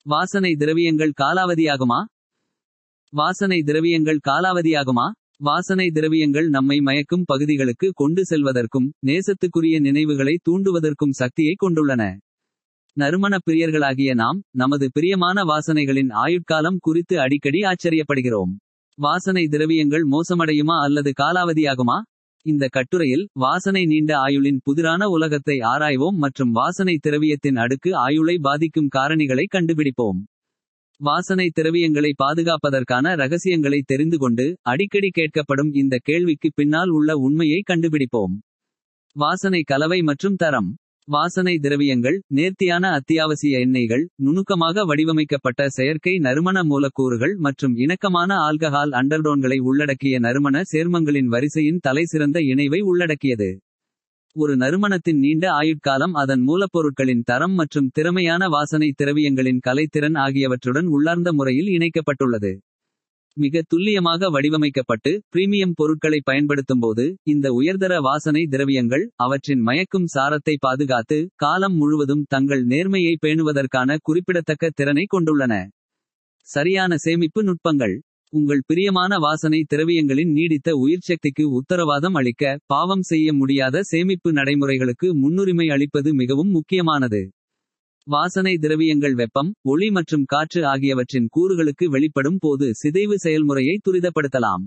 வாசனை திரவியங்கள் காலாவதியாகுமா வாசனை திரவியங்கள் காலாவதியாகுமா வாசனை திரவியங்கள் நம்மை மயக்கும் பகுதிகளுக்கு கொண்டு செல்வதற்கும் நேசத்துக்குரிய நினைவுகளை தூண்டுவதற்கும் சக்தியை கொண்டுள்ளன நறுமணப் பிரியர்களாகிய நாம் நமது பிரியமான வாசனைகளின் ஆயுட்காலம் குறித்து அடிக்கடி ஆச்சரியப்படுகிறோம் வாசனை திரவியங்கள் மோசமடையுமா அல்லது காலாவதியாகுமா இந்த கட்டுரையில் வாசனை நீண்ட ஆயுளின் புதிரான உலகத்தை ஆராய்வோம் மற்றும் வாசனை திரவியத்தின் அடுக்கு ஆயுளை பாதிக்கும் காரணிகளை கண்டுபிடிப்போம் வாசனை திரவியங்களை பாதுகாப்பதற்கான ரகசியங்களை தெரிந்து கொண்டு அடிக்கடி கேட்கப்படும் இந்த கேள்விக்கு பின்னால் உள்ள உண்மையை கண்டுபிடிப்போம் வாசனை கலவை மற்றும் தரம் வாசனை திரவியங்கள் நேர்த்தியான அத்தியாவசிய எண்ணெய்கள் நுணுக்கமாக வடிவமைக்கப்பட்ட செயற்கை நறுமண மூலக்கூறுகள் மற்றும் இணக்கமான ஆல்கஹால் அண்டர்டோன்களை உள்ளடக்கிய நறுமண சேர்மங்களின் வரிசையின் தலைசிறந்த இணைவை உள்ளடக்கியது ஒரு நறுமணத்தின் நீண்ட ஆயுட்காலம் அதன் மூலப்பொருட்களின் தரம் மற்றும் திறமையான வாசனை திரவியங்களின் கலைத்திறன் ஆகியவற்றுடன் உள்ளார்ந்த முறையில் இணைக்கப்பட்டுள்ளது மிக துல்லியமாக வடிவமைக்கப்பட்டு பிரீமியம் பொருட்களை பயன்படுத்தும்போது இந்த உயர்தர வாசனை திரவியங்கள் அவற்றின் மயக்கும் சாரத்தை பாதுகாத்து காலம் முழுவதும் தங்கள் நேர்மையை பேணுவதற்கான குறிப்பிடத்தக்க திறனை கொண்டுள்ளன சரியான சேமிப்பு நுட்பங்கள் உங்கள் பிரியமான வாசனை திரவியங்களின் நீடித்த உயிர்ச்சக்திக்கு உத்தரவாதம் அளிக்க பாவம் செய்ய முடியாத சேமிப்பு நடைமுறைகளுக்கு முன்னுரிமை அளிப்பது மிகவும் முக்கியமானது வாசனை திரவியங்கள் வெப்பம் ஒளி மற்றும் காற்று ஆகியவற்றின் கூறுகளுக்கு வெளிப்படும் போது சிதைவு செயல்முறையை துரிதப்படுத்தலாம்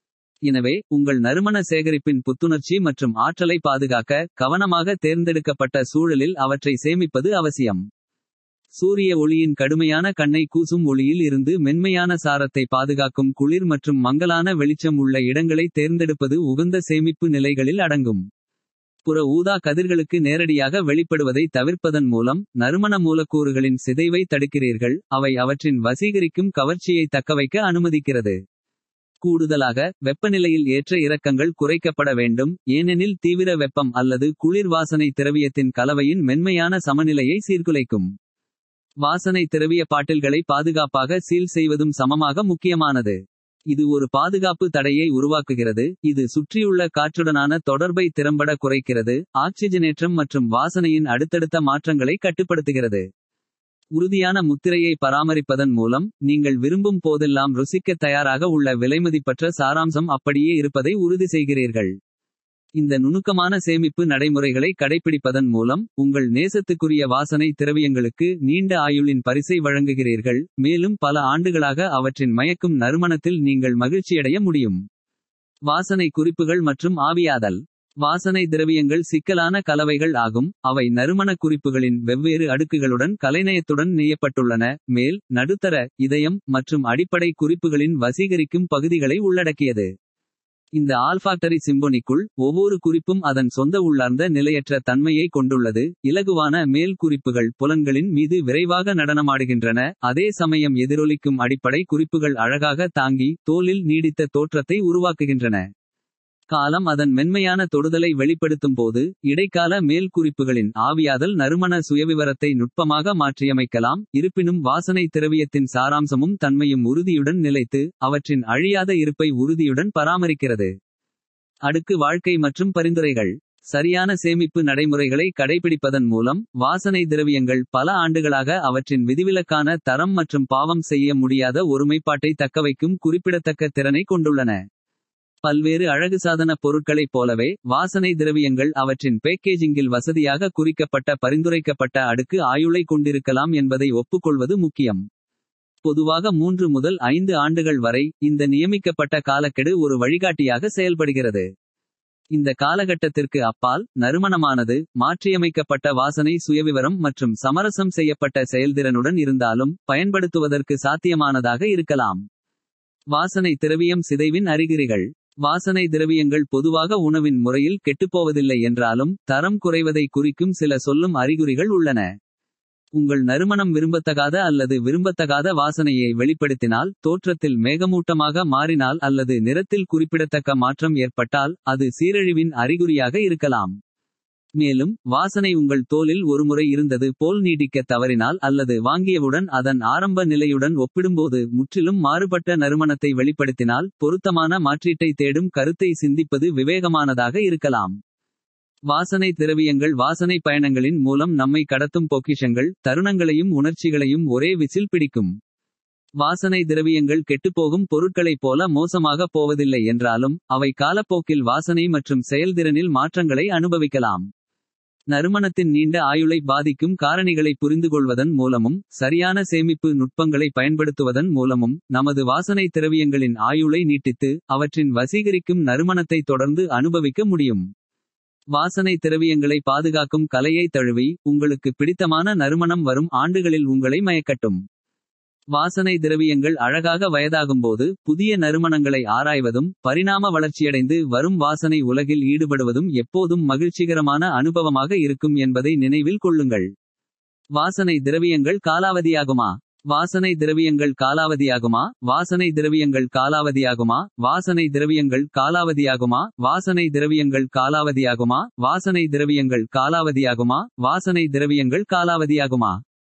எனவே உங்கள் நறுமண சேகரிப்பின் புத்துணர்ச்சி மற்றும் ஆற்றலை பாதுகாக்க கவனமாக தேர்ந்தெடுக்கப்பட்ட சூழலில் அவற்றை சேமிப்பது அவசியம் சூரிய ஒளியின் கடுமையான கண்ணை கூசும் ஒளியில் இருந்து மென்மையான சாரத்தை பாதுகாக்கும் குளிர் மற்றும் மங்கலான வெளிச்சம் உள்ள இடங்களை தேர்ந்தெடுப்பது உகந்த சேமிப்பு நிலைகளில் அடங்கும் புற ஊதா கதிர்களுக்கு நேரடியாக வெளிப்படுவதை தவிர்ப்பதன் மூலம் நறுமண மூலக்கூறுகளின் சிதைவை தடுக்கிறீர்கள் அவை அவற்றின் வசீகரிக்கும் கவர்ச்சியை தக்கவைக்க அனுமதிக்கிறது கூடுதலாக வெப்பநிலையில் ஏற்ற இறக்கங்கள் குறைக்கப்பட வேண்டும் ஏனெனில் தீவிர வெப்பம் அல்லது குளிர் வாசனை திரவியத்தின் கலவையின் மென்மையான சமநிலையை சீர்குலைக்கும் வாசனை திரவிய பாட்டில்களை பாதுகாப்பாக சீல் செய்வதும் சமமாக முக்கியமானது இது ஒரு பாதுகாப்பு தடையை உருவாக்குகிறது இது சுற்றியுள்ள காற்றுடனான தொடர்பை திறம்பட குறைக்கிறது ஆக்சிஜனேற்றம் மற்றும் வாசனையின் அடுத்தடுத்த மாற்றங்களை கட்டுப்படுத்துகிறது உறுதியான முத்திரையை பராமரிப்பதன் மூலம் நீங்கள் விரும்பும் போதெல்லாம் ருசிக்க தயாராக உள்ள விலைமதிப்பற்ற சாராம்சம் அப்படியே இருப்பதை உறுதி செய்கிறீர்கள் இந்த நுணுக்கமான சேமிப்பு நடைமுறைகளை கடைபிடிப்பதன் மூலம் உங்கள் நேசத்துக்குரிய வாசனை திரவியங்களுக்கு நீண்ட ஆயுளின் பரிசை வழங்குகிறீர்கள் மேலும் பல ஆண்டுகளாக அவற்றின் மயக்கும் நறுமணத்தில் நீங்கள் மகிழ்ச்சியடைய முடியும் வாசனை குறிப்புகள் மற்றும் ஆவியாதல் வாசனை திரவியங்கள் சிக்கலான கலவைகள் ஆகும் அவை நறுமண குறிப்புகளின் வெவ்வேறு அடுக்குகளுடன் கலைநயத்துடன் நெய்யப்பட்டுள்ளன மேல் நடுத்தர இதயம் மற்றும் அடிப்படை குறிப்புகளின் வசீகரிக்கும் பகுதிகளை உள்ளடக்கியது இந்த ஆல்ஃபாக்டரி சிம்பொனிக்குள் ஒவ்வொரு குறிப்பும் அதன் சொந்த உள்ளார்ந்த நிலையற்ற தன்மையை கொண்டுள்ளது இலகுவான மேல் குறிப்புகள் புலன்களின் மீது விரைவாக நடனமாடுகின்றன அதே சமயம் எதிரொலிக்கும் அடிப்படை குறிப்புகள் அழகாக தாங்கி தோலில் நீடித்த தோற்றத்தை உருவாக்குகின்றன காலம் அதன் மென்மையான தொடுதலை வெளிப்படுத்தும் போது இடைக்கால மேல் குறிப்புகளின் ஆவியாதல் நறுமண சுயவிவரத்தை நுட்பமாக மாற்றியமைக்கலாம் இருப்பினும் வாசனை திரவியத்தின் சாராம்சமும் தன்மையும் உறுதியுடன் நிலைத்து அவற்றின் அழியாத இருப்பை உறுதியுடன் பராமரிக்கிறது அடுக்கு வாழ்க்கை மற்றும் பரிந்துரைகள் சரியான சேமிப்பு நடைமுறைகளை கடைபிடிப்பதன் மூலம் வாசனை திரவியங்கள் பல ஆண்டுகளாக அவற்றின் விதிவிலக்கான தரம் மற்றும் பாவம் செய்ய முடியாத ஒருமைப்பாட்டை தக்கவைக்கும் குறிப்பிடத்தக்க திறனை கொண்டுள்ளன பல்வேறு அழகுசாதன பொருட்களைப் போலவே வாசனை திரவியங்கள் அவற்றின் பேக்கேஜிங்கில் வசதியாக குறிக்கப்பட்ட பரிந்துரைக்கப்பட்ட அடுக்கு ஆயுளை கொண்டிருக்கலாம் என்பதை ஒப்புக்கொள்வது முக்கியம் பொதுவாக மூன்று முதல் ஐந்து ஆண்டுகள் வரை இந்த நியமிக்கப்பட்ட காலக்கெடு ஒரு வழிகாட்டியாக செயல்படுகிறது இந்த காலகட்டத்திற்கு அப்பால் நறுமணமானது மாற்றியமைக்கப்பட்ட வாசனை சுயவிவரம் மற்றும் சமரசம் செய்யப்பட்ட செயல்திறனுடன் இருந்தாலும் பயன்படுத்துவதற்கு சாத்தியமானதாக இருக்கலாம் வாசனை திரவியம் சிதைவின் அறிகுறிகள் வாசனை திரவியங்கள் பொதுவாக உணவின் முறையில் கெட்டுப்போவதில்லை என்றாலும் தரம் குறைவதை குறிக்கும் சில சொல்லும் அறிகுறிகள் உள்ளன உங்கள் நறுமணம் விரும்பத்தகாத அல்லது விரும்பத்தகாத வாசனையை வெளிப்படுத்தினால் தோற்றத்தில் மேகமூட்டமாக மாறினால் அல்லது நிறத்தில் குறிப்பிடத்தக்க மாற்றம் ஏற்பட்டால் அது சீரழிவின் அறிகுறியாக இருக்கலாம் மேலும் வாசனை உங்கள் தோலில் ஒருமுறை இருந்தது போல் நீடிக்க தவறினால் அல்லது வாங்கியவுடன் அதன் ஆரம்ப நிலையுடன் ஒப்பிடும்போது முற்றிலும் மாறுபட்ட நறுமணத்தை வெளிப்படுத்தினால் பொருத்தமான மாற்றீட்டை தேடும் கருத்தை சிந்திப்பது விவேகமானதாக இருக்கலாம் வாசனை திரவியங்கள் வாசனை பயணங்களின் மூலம் நம்மை கடத்தும் பொக்கிஷங்கள் தருணங்களையும் உணர்ச்சிகளையும் ஒரே விசில் பிடிக்கும் வாசனை திரவியங்கள் கெட்டுப்போகும் பொருட்களைப் போல மோசமாக போவதில்லை என்றாலும் அவை காலப்போக்கில் வாசனை மற்றும் செயல்திறனில் மாற்றங்களை அனுபவிக்கலாம் நறுமணத்தின் நீண்ட ஆயுளை பாதிக்கும் காரணிகளை புரிந்துகொள்வதன் மூலமும் சரியான சேமிப்பு நுட்பங்களை பயன்படுத்துவதன் மூலமும் நமது வாசனை திரவியங்களின் ஆயுளை நீட்டித்து அவற்றின் வசீகரிக்கும் நறுமணத்தை தொடர்ந்து அனுபவிக்க முடியும் வாசனை திரவியங்களை பாதுகாக்கும் கலையை தழுவி உங்களுக்கு பிடித்தமான நறுமணம் வரும் ஆண்டுகளில் உங்களை மயக்கட்டும் வாசனை திரவியங்கள் அழகாக வயதாகும்போது புதிய நறுமணங்களை ஆராய்வதும் பரிணாம வளர்ச்சியடைந்து வரும் வாசனை உலகில் ஈடுபடுவதும் எப்போதும் மகிழ்ச்சிகரமான அனுபவமாக இருக்கும் என்பதை நினைவில் கொள்ளுங்கள் வாசனை திரவியங்கள் காலாவதியாகுமா வாசனை திரவியங்கள் காலாவதியாகுமா வாசனை திரவியங்கள் காலாவதியாகுமா வாசனை திரவியங்கள் காலாவதியாகுமா வாசனை திரவியங்கள் காலாவதியாகுமா வாசனை திரவியங்கள் காலாவதியாகுமா வாசனை திரவியங்கள் காலாவதியாகுமா